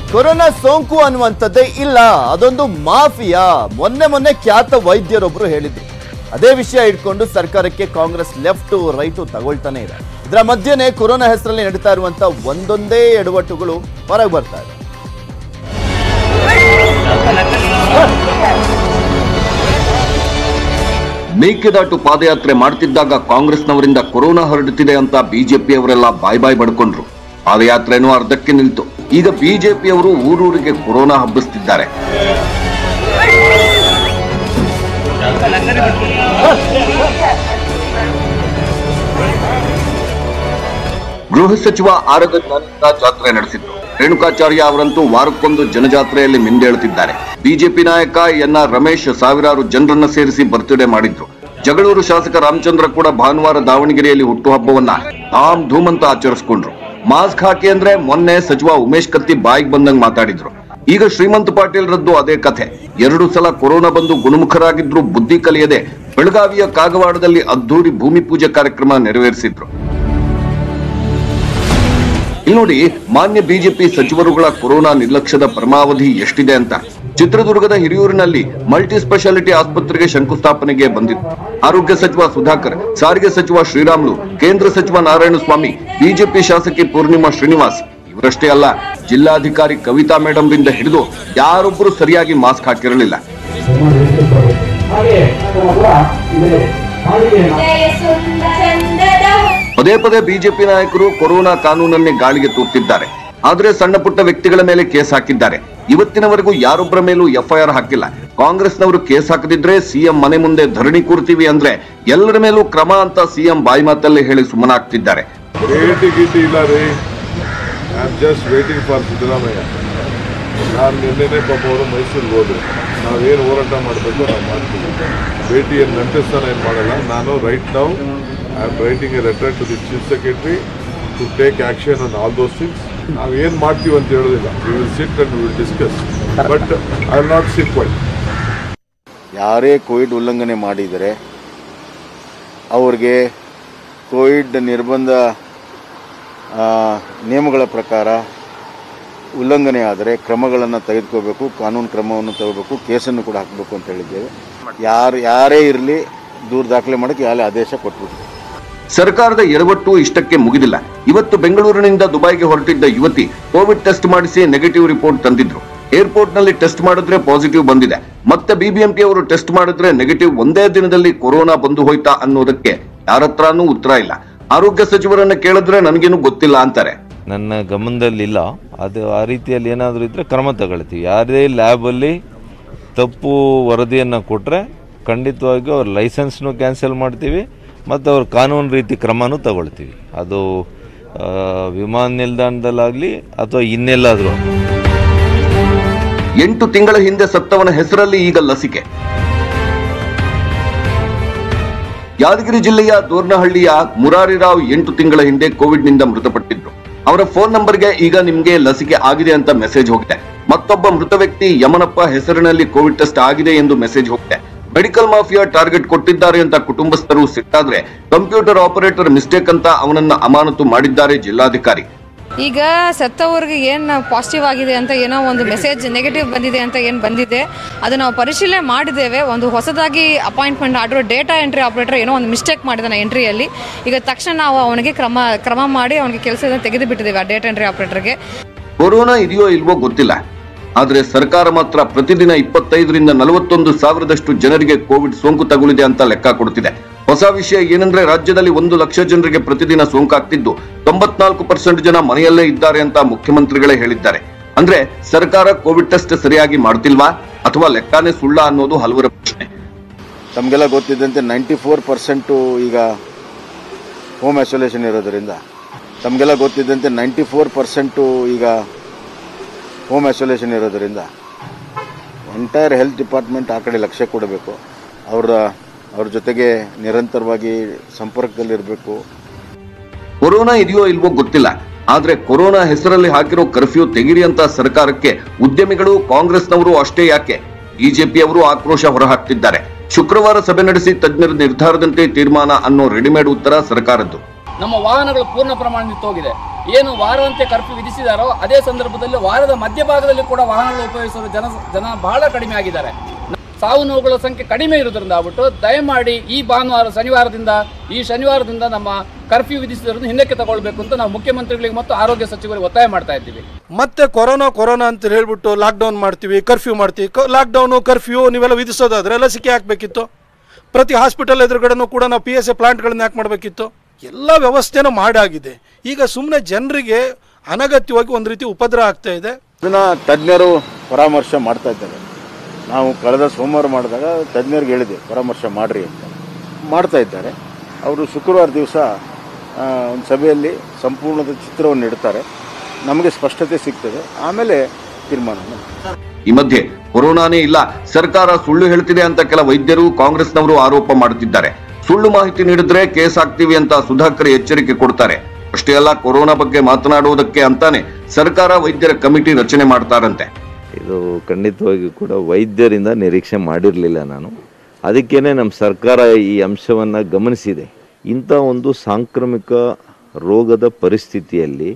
Corona ಸೋಂಕು ಅನ್ನುವಂಥದ್ದೇ ಇಲ್ಲ ಅದೊಂದು ಮಾಫಿಯಾ ಮೊನ್ನೆ ಮೊನ್ನೆ ಖ್ಯಾತ ವೈದ್ಯರೊಬ್ರು ಹೇಳಿದ್ರು ಅದೇ ವಿಷಯ ಇಟ್ಕೊಂಡು ಸರ್ಕಾರಕ್ಕೆ ಕಾಂಗ್ರೆಸ್ ಲೆಫ್ಟ್ ರೈಟು ತಗೊಳ್ತಾನೆ ಇದೆ ಇದರ ಮಧ್ಯೆನೇ ಕೊರೋನಾ ಹೆಸರಲ್ಲಿ ನಡೀತಾ ಇರುವಂತ ಒಂದೊಂದೇ ಎಡವಟ್ಟುಗಳು ಹೊರಗೆ ಬರ್ತಾ ಇದೆ ಮೇಕೆದಾಟು ಪಾದಯಾತ್ರೆ ಮಾಡ್ತಿದ್ದಾಗ ಕಾಂಗ್ರೆಸ್ನವರಿಂದ ಕೊರೋನಾ ಹರಡುತ್ತಿದೆ ಅಂತ ಬಿಜೆಪಿಯವರೆಲ್ಲ ಬಾಯ್ ಬಾಯ್ ಬಡ್ಕೊಂಡ್ರು ಪಾದಯಾತ್ರೆನೂ ಅರ್ಧಕ್ಕೆ ನಿಲ್ತು ಈಗ ಬಿಜೆಪಿಯವರು ಊರೂರಿಗೆ ಕೊರೋನಾ ಹಬ್ಬಿಸ್ತಿದ್ದಾರೆ ಗೃಹ ಸಚಿವ ಆರಗ ಜ್ಞಾನೇಂದ್ರ ಜಾತ್ರೆ ನಡೆಸಿದ್ರು ರೇಣುಕಾಚಾರ್ಯ ಅವರಂತೂ ವಾರಕ್ಕೊಂದು ಜನಜಾತ್ರೆಯಲ್ಲಿ ಮಿಂದೇಳುತ್ತಿದ್ದಾರೆ ಬಿಜೆಪಿ ನಾಯಕ ಎನ್ ಆರ್ ರಮೇಶ್ ಸಾವಿರಾರು ಜನರನ್ನ ಸೇರಿಸಿ ಬರ್ತ್ಡೇ ಮಾಡಿದ್ರು ಜಗಳೂರು ಶಾಸಕ ರಾಮಚಂದ್ರ ಕೂಡ ಭಾನುವಾರ ದಾವಣಗೆರೆಯಲ್ಲಿ ಹುಟ್ಟುಹಬ್ಬವನ್ನ ಧಾಮ್ ಧೂಮ್ ಅಂತ ಆಚರಿಸಿಕೊಂಡ್ರು ಮಾಸ್ಕ್ ಹಾಕಿ ಅಂದ್ರೆ ಮೊನ್ನೆ ಸಚಿವ ಉಮೇಶ್ ಕತ್ತಿ ಬಾಯಿಗೆ ಬಂದಂಗ್ ಮಾತಾಡಿದ್ರು ಈಗ ಶ್ರೀಮಂತ್ ಪಾಟೀಲ್ ರದ್ದು ಅದೇ ಕಥೆ ಎರಡು ಸಲ ಕೊರೋನಾ ಬಂದು ಗುಣಮುಖರಾಗಿದ್ರು ಬುದ್ಧಿ ಕಲಿಯದೆ ಬೆಳಗಾವಿಯ ಕಾಗವಾಡದಲ್ಲಿ ಅದ್ದೂರಿ ಭೂಮಿ ಪೂಜೆ ಕಾರ್ಯಕ್ರಮ ನೆರವೇರಿಸಿದ್ರು ಇಲ್ಲಿ ನೋಡಿ ಮಾನ್ಯ ಬಿಜೆಪಿ ಸಚಿವರುಗಳ ಕೊರೋನಾ ನಿರ್ಲಕ್ಷ್ಯದ ಪರಮಾವಧಿ ಎಷ್ಟಿದೆ ಅಂತ ಚಿತ್ರದುರ್ಗದ ಹಿರಿಯೂರಿನಲ್ಲಿ ಮಲ್ಟಿ ಸ್ಪೆಷಾಲಿಟಿ ಆಸ್ಪತ್ರೆಗೆ ಶಂಕುಸ್ಥಾಪನೆಗೆ ಬಂದಿತ್ತು ಆರೋಗ್ಯ ಸಚಿವ ಸುಧಾಕರ್ ಸಾರಿಗೆ ಸಚಿವ ಶ್ರೀರಾಮುಲು ಕೇಂದ್ರ ಸಚಿವ ನಾರಾಯಣಸ್ವಾಮಿ ಬಿಜೆಪಿ ಶಾಸಕಿ ಪೂರ್ಣಿಮಾ ಶ್ರೀನಿವಾಸ್ ಇವರಷ್ಟೇ ಅಲ್ಲ ಜಿಲ್ಲಾಧಿಕಾರಿ ಕವಿತಾ ಮೇಡಂರಿಂದ ಹಿಡಿದು ಯಾರೊಬ್ಬರು ಸರಿಯಾಗಿ ಮಾಸ್ಕ್ ಹಾಕಿರಲಿಲ್ಲ ಹಾಗೆ ಕೂಡ ಇದೆ ಹಾಗೆ ಜಯ ಸುಂದರ ಪದೇ ಪದೇ ಬಿಜೆಪಿ ನಾಯಕರು ಕೊರೋನಾ ಕಾನೂನನ್ನೇ ಗಾಳಿಗೆ ತೂರ್ತಿದ್ದಾರೆ ಆದ್ರೆ ಸಣ್ಣ ಪುಟ್ಟ ವ್ಯಕ್ತಿಗಳ ಮೇಲೆ ಕೇಸ್ ಹಾಕಿದ್ದಾರೆ ಇವತ್ತಿನವರೆಗೂ ಯಾರೊಬ್ಬರ ಮೇಲೂ ಎಫ್ಐಆರ್ ಹಾಕಿಲ್ಲ ಕಾಂಗ್ರೆಸ್ನವರು ಕೇಸ್ ಹಾಕದಿದ್ರೆ ಸಿಎಂ ಮನೆ ಮುಂದೆ ಧರಣಿ ಕೂರ್ತೀವಿ ಅಂದ್ರೆ ಎಲ್ಲರ ಮೇಲೂ ಕ್ರಮ ಅಂತ ಸಿಎಂ ಬಾಯಿ ಮಾತಲ್ಲೇ ಹೇಳಿ ಸುಮ್ಮನಾಗ್ತಿದ್ದಾರೆ ಭೇಟಿ ಗೀಟಿ ಇಲ್ಲ ರೀ I am just waiting for Siddaramaiah ನಾನು ನಿನ್ನೆನೇ ಪಾಪ ಅವರು ಮೈಸೂರಿಗೆ ಹೋದ್ರು ನಾವೇನು ಹೋರಾಟ ಮಾಡಬೇಕು ನಾವು ಮಾಡ್ತೀವಿ ಭೇಟಿ ಏನು ನಂಟಿಸ್ತಾನ ಏನು ಮಾಡಲ್ಲ ನಾನು ರೈಟ್ ನಾವು I am writing a letter to the chief secretary to take action on all those things ನಾವು ಏನು ಮಾಡ್ತೀವಿ ಅಂತ ಹೇಳೋದಿಲ್ಲ we will sit and will discuss but I will not sit why ಯಾರೇ ಕೋವಿಡ್ ಉಲ್ಲಂಘನೆ ಮಾಡಿದರೆ ಅವ್ರಿಗೆ ಕೋವಿಡ್ ನಿರ್ಬಂಧ ಆ, ನಿಯಮಗಳ ಪ್ರಕಾರ ಉಲ್ಲಂಘನೆ ಆದರೆ ಕ್ರಮಗಳನ್ನು ತೆಗೆದುಕೋಬೇಕು ಕಾನೂನು ಕ್ರಮವನ್ನು ತಗೋಬೇಕು ಕೇಸನ್ನು ಕೂಡ ಹಾಕಬೇಕು ಅಂತ ಹೇಳಿದ್ದೇವೆ ಯಾರು ಯಾರೇ ಇರಲಿ ದೂರು ದಾಖಲೆ ಮಾಡೋಕ್ಕೆ ಯಾರೇ ಆದೇಶ ಕೊಟ್ಬಿಟ್ಟು ಸರ್ಕಾರದ ಎಡವಟ್ಟು ಇಷ್ಟಕ್ಕೆ ಮುಗಿದಿಲ್ಲ ಇವತ್ತು ಬೆಂಗಳೂರಿನಿಂದ ದುಬೈಗೆ ಹೊರಟಿದ್ದ ಯುವತಿ ಕೋವಿಡ್ ಟೆಸ್ಟ್ ಮಾಡಿಸಿ ನೆಗೆಟಿವ್ ರಿಪೋರ್ಟ್ ತಂದಿದ್ರು ಏರ್ಪೋರ್ಟ್ ನಲ್ಲಿ ಟೆಸ್ಟ್ ಮಾಡಿದ್ರೆ ಪಾಸಿಟಿವ್ ಬಂದಿದೆ ಮತ್ತೆ ಬಿಬಿಎಂಪಿ ಅವರು ಟೆಸ್ಟ್ ಮಾಡಿದ್ರೆ ನೆಗೆಟಿವ್ ಒಂದೇ ದಿನದಲ್ಲಿ ಕೊರೋನಾ ಬಂದು ಹೋಯ್ತಾ ಅನ್ನೋದಕ್ಕೆ ಯಾರತ್ರನೂ ಉತ್ತರ ಇಲ್ಲ ಆರೋಗ್ಯ ಸಚಿವರನ್ನ ಕೇಳಿದ್ರೆ ನನಗೇನು ಗೊತ್ತಿಲ್ಲ ಅಂತಾರೆ ನನ್ನ ಗಮನದಲ್ಲಿಲ್ಲ ಅದು ಆ ರೀತಿಯಲ್ಲಿ ಏನಾದರೂ ಇದ್ದರೆ ಕ್ರಮ ತಗೊಳ್ತೀವಿ ಯಾವುದೇ ಲ್ಯಾಬಲ್ಲಿ ತಪ್ಪು ವರದಿಯನ್ನು ಕೊಟ್ಟರೆ ಖಂಡಿತವಾಗಿಯೂ ಅವ್ರ ಲೈಸೆನ್ಸ್ನು ಕ್ಯಾನ್ಸಲ್ ಮಾಡ್ತೀವಿ ಮತ್ತು ಅವ್ರ ಕಾನೂನು ರೀತಿ ಕ್ರಮನೂ ತಗೊಳ್ತೀವಿ ಅದು ಆ, ವಿಮಾನ ನಿಲ್ದಾಣದಲ್ಲಾಗಲಿ ಅಥವಾ ಇನ್ನೆಲ್ಲಾದರೂ ಎಂಟು ತಿಂಗಳ ಹಿಂದೆ ಸತ್ತವನ ಹೆಸರಲ್ಲಿ ಈಗ ಲಸಿಕೆ ಯಾದಗಿರಿ ಜಿಲ್ಲೆಯ ದೋರ್ನಹಳ್ಳಿಯ ಮುರಾರಿರಾವ್ ಎಂಟು ತಿಂಗಳ ಹಿಂದೆ ಕೋವಿಡ್ ನಿಂದ ಮೃತಪಟ್ಟಿದ್ರು ಅವರ ಫೋನ್ ನಂಬರ್ಗೆ ಈಗ ನಿಮ್ಗೆ ಲಸಿಕೆ ಆಗಿದೆ ಅಂತ ಮೆಸೇಜ್ ಹೋಗಿದೆ ಮತ್ತೊಬ್ಬ ಮೃತ ವ್ಯಕ್ತಿ ಯಮನಪ್ಪ ಹೆಸರಿನಲ್ಲಿ ಕೋವಿಡ್ ಟೆಸ್ಟ್ ಆಗಿದೆ ಎಂದು ಮೆಸೇಜ್ ಹೋಗಿದೆ ಮೆಡಿಕಲ್ ಮಾಫಿಯಾ ಟಾರ್ಗೆಟ್ ಕೊಟ್ಟಿದ್ದಾರೆ ಅಂತ ಕುಟುಂಬಸ್ಥರು ಸಿಟ್ಟಾದ್ರೆ ಕಂಪ್ಯೂಟರ್ ಆಪರೇಟರ್ ಮಿಸ್ಟೇಕ್ ಅಂತ ಅವನನ್ನ ಅಮಾನತು ಮಾಡಿದ್ದಾರೆ ಜಿಲ್ಲಾಧಿಕಾರಿ ಈಗ ಸತ್ತವ್ರಿಗೆ ಏನು ಪಾಸಿಟಿವ್ ಆಗಿದೆ ಅಂತ ಏನೋ ಒಂದು ಮೆಸೇಜ್ ನೆಗೆಟಿವ್ ಬಂದಿದೆ ಅಂತ ಏನು ಬಂದಿದೆ ಅದು ನಾವು ಪರಿಶೀಲನೆ ಮಾಡಿದ್ದೇವೆ ಒಂದು ಹೊಸದಾಗಿ appointment order data entry operator ಏನೋ ಒಂದು ಮಿಸ್ಟೇಕ್ ಮಾಡಿದಾನೆ ಎಂಟ್ರಿಯಲ್ಲಿ ಈಗ ತಕ್ಷಣ ನಾವು ಅವನಿಗೆ ಕ್ರಮ ಕ್ರಮ ಮಾಡಿ ಅವನಿಗೆ ಕೆಲಸದಿಂದ ತೆಗೆದು ಬಿಟ್ಟಿದ್ದೇವೆ ಆ ಡೇಟಾ ಎಂಟ್ರಿ ಆಪರೇಟರ್ಗೆ ಕೊರೋನಾ ಇದೆಯೋ ಇಲ್ವೋ ಗೊತ್ತಿಲ್ಲ ಆದ್ರೆ ಸರ್ಕಾರ ಮಾತ್ರ ಪ್ರತಿದಿನ ಇಪ್ಪತ್ತೈದರಿಂದ ನಲವತ್ತೊಂದು ಸಾವಿರದಷ್ಟು ಜನರಿಗೆ ಕೋವಿಡ್ ಸೋಂಕು ತಗುಲಿದೆ ಅಂತ ಲೆಕ್ಕ ಕೊಡುತ್ತಿದೆ ಹೊಸ ವಿಷಯ ಏನಂದ್ರೆ ರಾಜ್ಯದಲ್ಲಿ ಒಂದು ಲಕ್ಷ ಜನರಿಗೆ ಪ್ರತಿದಿನ ಸೋಂಕಾಗ್ತಿದ್ದು ತೊಂಬತ್ನಾಲ್ಕು ಪರ್ಸೆಂಟ್ ಜನ ಮನೆಯಲ್ಲೇ ಇದ್ದಾರೆ ಅಂತ ಮುಖ್ಯಮಂತ್ರಿಗಳೇ ಹೇಳಿದ್ದಾರೆ ಅಂದ್ರೆ ಸರ್ಕಾರ ಕೋವಿಡ್ ಟೆಸ್ಟ್ ಸರಿಯಾಗಿ ಮಾಡ್ತಿಲ್ವಾ ಅಥವಾ ಲೆಕ್ಕಾನೇ ಸುಳ್ಳ ಅನ್ನೋದು ಹಲವರ ಪ್ರಶ್ನೆ ತಮಗೆಲ್ಲ ಗೊತ್ತಿದ್ದಂತೆ ನೈಂಟಿ ಫೋರ್ ಪರ್ಸೆಂಟು ಈಗ ಹೋಮ್ ಐಸೋಲೇಷನ್ ಇರೋದರಿಂದ ತಮಗೆಲ್ಲ ಗೊತ್ತಿದ್ದಂತೆ ನೈಂಟಿ ಫೋರ್ ಪರ್ಸೆಂಟು ಈಗ ಹೋಮ್ ಐಸೋಲೇಷನ್ ಇರೋದರಿಂದ ಎಂಟೈರ್ ಹೆಲ್ತ್ ಡಿಪಾರ್ಟ್ಮೆಂಟ್ ಆ ಕಡೆ ಲಕ್ಷ್ಯ ಕೊಡಬೇಕು ಅವರ ಅವ್ರ ಜೊತೆಗೆ ನಿರಂತರವಾಗಿ ಸಂಪರ್ಕದಲ್ಲಿರಬೇಕು ಕೊರೋನಾ ಇದೆಯೋ ಇಲ್ವೋ ಗೊತ್ತಿಲ್ಲ ಆದ್ರೆ ಕೊರೋನಾ ಹೆಸರಲ್ಲಿ ಹಾಕಿರೋ ಕರ್ಫ್ಯೂ ತೆಗಿರಿ ಅಂತ ಸರ್ಕಾರಕ್ಕೆ ಉದ್ಯಮಿಗಳು ಕಾಂಗ್ರೆಸ್ನವರು ಅಷ್ಟೇ ಯಾಕೆ ಬಿಜೆಪಿಯವರು ಆಕ್ರೋಶ ಹೊರಹಾಕ್ತಿದ್ದಾರೆ ಶುಕ್ರವಾರ ಸಭೆ ನಡೆಸಿ ತಜ್ಞರ ನಿರ್ಧಾರದಂತೆ ತೀರ್ಮಾನ ಅನ್ನೋ ರೆಡಿಮೇಡ್ ಉತ್ತರ ಸರ್ಕಾರದ್ದು ನಮ್ಮ ವಾಹನಗಳು ಪೂರ್ಣ ಪ್ರಮಾಣದಲ್ಲಿ ಹೋಗಿದೆ ಏನು ವಾರದಂತೆ ಕರ್ಫ್ಯೂ ವಿಧಿಸಿದಾರೋ ಅದೇ ಸಂದರ್ಭದಲ್ಲಿ ವಾರದ ಮಧ್ಯಭಾಗದಲ್ಲಿ ಕೂಡ ವಾಹನಗಳು ಉಪಯೋಗಿಸುವ ಜನ ಜನ ಬಹಳ ಕಡಿಮೆ ಆಗಿದ್ದಾರೆ ಸಾವು ನೋವುಗಳ ಸಂಖ್ಯೆ ಕಡಿಮೆ ಇರೋದ್ರಿಂದ ಆಗ್ಬಿಟ್ಟು ದಯಮಾಡಿ ಈ ಭಾನುವಾರ ಶನಿವಾರದಿಂದ ಈ ಶನಿವಾರದಿಂದ ನಮ್ಮ ಕರ್ಫ್ಯೂ ವಿಧಿಸಿರೋದನ್ನು ಹಿಂದಕ್ಕೆ ತಗೊಳ್ಬೇಕು ಅಂತ ನಾವು ಮುಖ್ಯಮಂತ್ರಿಗಳಿಗೆ ಮತ್ತು ಆರೋಗ್ಯ ಸಚಿವರಿಗೆ ಒತ್ತಾಯ ಮಾಡ್ತಾ ಇದ್ದೀವಿ ಮತ್ತೆ ಕೊರೋನಾ ಕೊರೋನಾ ಅಂತ ಹೇಳ್ಬಿಟ್ಟು ಲಾಕ್ಡೌನ್ ಮಾಡ್ತೀವಿ ಕರ್ಫ್ಯೂ ಮಾಡ್ತೀವಿ ಲಾಕ್ಡೌನು ಕರ್ಫ್ಯೂ ನೀವೆಲ್ಲ ವಿಧಿಸೋದಾದ್ರೆ ಲಸಿಕೆ ಹಾಕಬೇಕಿತ್ತು ಪ್ರತಿ ಹಾಸ್ಪಿಟಲ್ ಎದುರುಗಡೆನೂ ಕೂಡ ನಾವು ಪಿ ಎಸ್ ಎ ಪ್ಲಾಂಟ್ಗಳನ್ನ ಯಾಕೆ ಮಾಡಬೇಕಿತ್ತು ಎಲ್ಲ ವ್ಯವಸ್ಥೆನೂ ಮಾಡಾಗಿದೆ ಈಗ ಸುಮ್ಮನೆ ಜನರಿಗೆ ಅನಗತ್ಯವಾಗಿ ಒಂದು ರೀತಿ ಉಪದ್ರ ಆಗ್ತಾ ಇದೆ ಇದನ್ನ ತಜ್ಞರು ಪರಾಮರ್ಶೆ ಮಾಡ್ತಾ ಇದ್ದಾರೆ ನಾವು ಕಳೆದ ಸೋಮವಾರ ಮಾಡಿದಾಗ ತಜ್ಞರಿಗೆ ಹೇಳಿದೆ ಪರಾಮರ್ಶೆ ಮಾಡ್ರಿ ಅಂತ ಮಾಡ್ತಾ ಇದ್ದಾರೆ ಅವರು ಶುಕ್ರವಾರ ದಿವಸ ಒಂದು ಸಭೆಯಲ್ಲಿ ಸಂಪೂರ್ಣದ ಚಿತ್ರವನ್ನು ಇಡ್ತಾರೆ ನಮಗೆ ಸ್ಪಷ್ಟತೆ ಸಿಗ್ತದೆ ಆಮೇಲೆ ತೀರ್ಮಾನ ಮಾಡ್ತಾರೆ. ಈ ಮಧ್ಯೆ ಕೊರೋನಾನೇ ಇಲ್ಲ ಸರ್ಕಾರ ಸುಳ್ಳು ಹೇಳ್ತಿದೆ ಅಂತ ಕೆಲ ವೈದ್ಯರು ಕಾಂಗ್ರೆಸ್ನವರು ಆರೋಪ ಮಾಡುತ್ತಿದ್ದಾರೆ ಸುಳ್ಳು ಮಾಹಿತಿ ನೀಡಿದ್ರೆ ಕೇಸ್ ಹಾಕ್ತೀವಿ ಅಂತ ಸುಧಾಕರ್ ಎಚ್ಚರಿಕೆ ಕೊಡ್ತಾರೆ ಅಷ್ಟೇ ಅಲ್ಲ ಕೊರೋನಾ ಬಗ್ಗೆ ಮಾತನಾಡುವುದಕ್ಕೆ ಅಂತಾನೆ ಸರ್ಕಾರ ವೈದ್ಯರ ಕಮಿಟಿ ರಚನೆ ಮಾಡ್ತಾರಂತೆ ಇದು ಖಂಡಿತವಾಗಿಯೂ ಕೂಡ ವೈದ್ಯರಿಂದ ನಿರೀಕ್ಷೆ ಮಾಡಿರಲಿಲ್ಲ ನಾನು ಅದಕ್ಕೇನೆ ನಮ್ಮ ಸರ್ಕಾರ ಈ ಅಂಶವನ್ನು ಗಮನಿಸಿದೆ ಇಂಥ ಒಂದು ಸಾಂಕ್ರಾಮಿಕ ರೋಗದ ಪರಿಸ್ಥಿತಿಯಲ್ಲಿ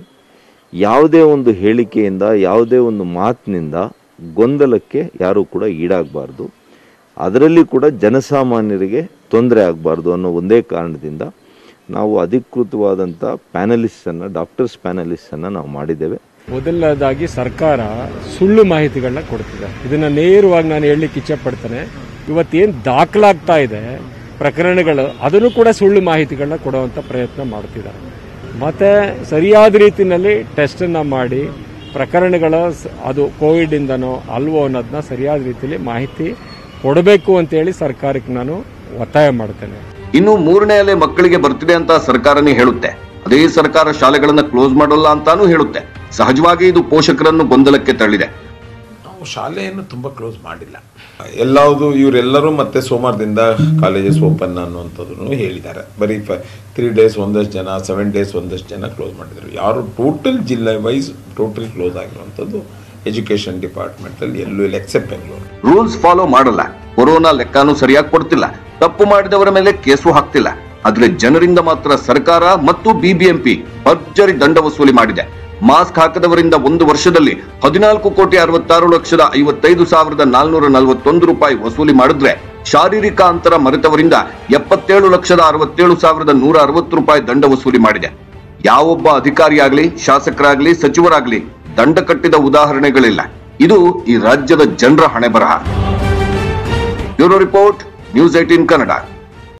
ಯಾವುದೇ ಒಂದು ಹೇಳಿಕೆಯಿಂದ ಯಾವುದೇ ಒಂದು ಮಾತಿನಿಂದ ಗೊಂದಲಕ್ಕೆ ಯಾರೂ ಕೂಡ ಈಡಾಗಬಾರ್ದು ಅದರಲ್ಲಿ ಕೂಡ ಜನಸಾಮಾನ್ಯರಿಗೆ ತೊಂದರೆ ಆಗಬಾರ್ದು ಅನ್ನೋ ಒಂದೇ ಕಾರಣದಿಂದ ನಾವು ಅಧಿಕೃತವಾದಂಥ ಪ್ಯಾನಲಿಸ್ಟನ್ನು ಡಾಕ್ಟರ್ಸ್ ಪ್ಯಾನಲಿಸ್ಟನ್ನು ನಾವು ಮಾಡಿದ್ದೇವೆ ಮೊದಲನೇದಾಗಿ ಸರ್ಕಾರ ಸುಳ್ಳು ಮಾಹಿತಿಗಳನ್ನ ಕೊಡ್ತಿದೆ ಇದನ್ನ ನೇರವಾಗಿ ನಾನು ಹೇಳಲಿಕ್ಕೆ ಇಚ್ಛೆ ಪಡ್ತೇನೆ ಇವತ್ತೇನು ದಾಖಲಾಗ್ತಾ ಇದೆ ಪ್ರಕರಣಗಳು ಅದನ್ನು ಕೂಡ ಸುಳ್ಳು ಮಾಹಿತಿಗಳನ್ನ ಕೊಡುವಂಥ ಪ್ರಯತ್ನ ಮಾಡ್ತಿದ್ದಾರೆ ಮತ್ತೆ ಸರಿಯಾದ ರೀತಿಯಲ್ಲಿ ಟೆಸ್ಟನ್ನು ಮಾಡಿ ಪ್ರಕರಣಗಳ ಸ- ಅದು ಕೋವಿಡಿಂದನೋ ಅಲ್ವೋ ಅನ್ನೋದನ್ನ ಸರಿಯಾದ ರೀತಿಯಲ್ಲಿ ಮಾಹಿತಿ ಕೊಡಬೇಕು ಅಂತೇಳಿ ಸರ್ಕಾರಕ್ಕೆ ನಾನು ಒತ್ತಾಯ ಮಾಡ್ತೇನೆ ಇನ್ನು ಮೂರನೇ ಅಲೆ ಮಕ್ಕಳಿಗೆ ಬರ್ತಿದೆ ಅಂತ ಸರ್ಕಾರನೇ ಹೇಳುತ್ತೆ ಅದೇ ಸರ್ಕಾರ ಶಾಲೆಗಳನ್ನ ಕ್ಲೋಸ್ ಮಾಡೋಲ್ಲ ಅಂತಾನೂ ಹೇಳುತ್ತೆ ಸಹಜವಾಗಿ ಇದು ಪೋಷಕರನ್ನು ಗೊಂದಲಕ್ಕೆ ತಳ್ಳಿದೆ ನಾವು ಶಾಲೆಯನ್ನು ತುಂಬ ಕ್ಲೋಸ್ ಮಾಡಿಲ್ಲ ಎಲ್ಲವುದು ಇವರೆಲ್ಲರೂ ಮತ್ತೆ ಸೋಮವಾರದಿಂದ ಕಾಲೇಜಸ್ ಓಪನ್ ಅನ್ನುವಂಥದ್ದನ್ನು ಹೇಳಿದ್ದಾರೆ ಬರೀ ಫ ತ್ರೀ ಡೇಸ್ ಒಂದಷ್ಟು ಜನ ಸೆವೆನ್ ಡೇಸ್ ಒಂದಷ್ಟು ಜನ ಕ್ಲೋಸ್ ಮಾಡಿದರು ಯಾರು ಟೋಟಲ್ ಜಿಲ್ಲೆ ವೈಸ್ ಟೋಟಲ್ ಕ್ಲೋಸ್ ಆಗಿರುವಂಥದ್ದು ಎಜುಕೇಷನ್ ಡಿಪಾರ್ಟ್ಮೆಂಟಲ್ಲಿ ಎಲ್ಲೂ ಇಲ್ಲ ಎಕ್ಸೆಪ್ಟ್ ಬೆಂಗಳೂರು ರೂಲ್ಸ್ ಫಾಲೋ ಮಾಡಲ್ಲ ಕೊರೋನಾ ಲೆಕ್ಕಾನು ಸರಿಯಾಗಿ ಕೊಡ್ತಿಲ್ಲ ತಪ್ಪು ಮಾಡಿದವರ ಮೇಲೆ ಕೇಸು ಹಾಕ್ತಿಲ್ಲ ಆದ್ರೆ ಜನರಿಂದ ಮಾತ್ರ ಸರ್ಕಾರ ಮತ್ತು ಬಿಬಿಎಂಪಿ ಭರ್ಜರಿ ದಂಡ ವಸೂಲಿ ಮಾಡಿದೆ ಮಾಸ್ಕ್ ಹಾಕದವರಿಂದ ಒಂದು ವರ್ಷದಲ್ಲಿ ಹದಿನಾಲ್ಕು ಕೋಟಿ ಅರವತ್ತಾರು ಲಕ್ಷದ ಐವತ್ತೈದು ಸಾವಿರದ ನಾಲ್ನೂರ ನಲವತ್ತೊಂದು ರೂಪಾಯಿ ವಸೂಲಿ ಮಾಡಿದ್ರೆ ಶಾರೀರಿಕ ಅಂತರ ಮರೆತವರಿಂದ ಎಪ್ಪತ್ತೇಳು ಲಕ್ಷದ ಅರವತ್ತೇಳು ಸಾವಿರದ ನೂರ ಅರವತ್ತು ರೂಪಾಯಿ ದಂಡ ವಸೂಲಿ ಮಾಡಿದೆ ಯಾವೊಬ್ಬ ಅಧಿಕಾರಿಯಾಗ್ಲಿ ಶಾಸಕರಾಗ್ಲಿ ಸಚಿವರಾಗ್ಲಿ ದಂಡ ಕಟ್ಟಿದ ಉದಾಹರಣೆಗಳಿಲ್ಲ ಇದು ಈ ರಾಜ್ಯದ ಜನರ ಹಣೆ ಬರಹ bureau report news eighteen Kannada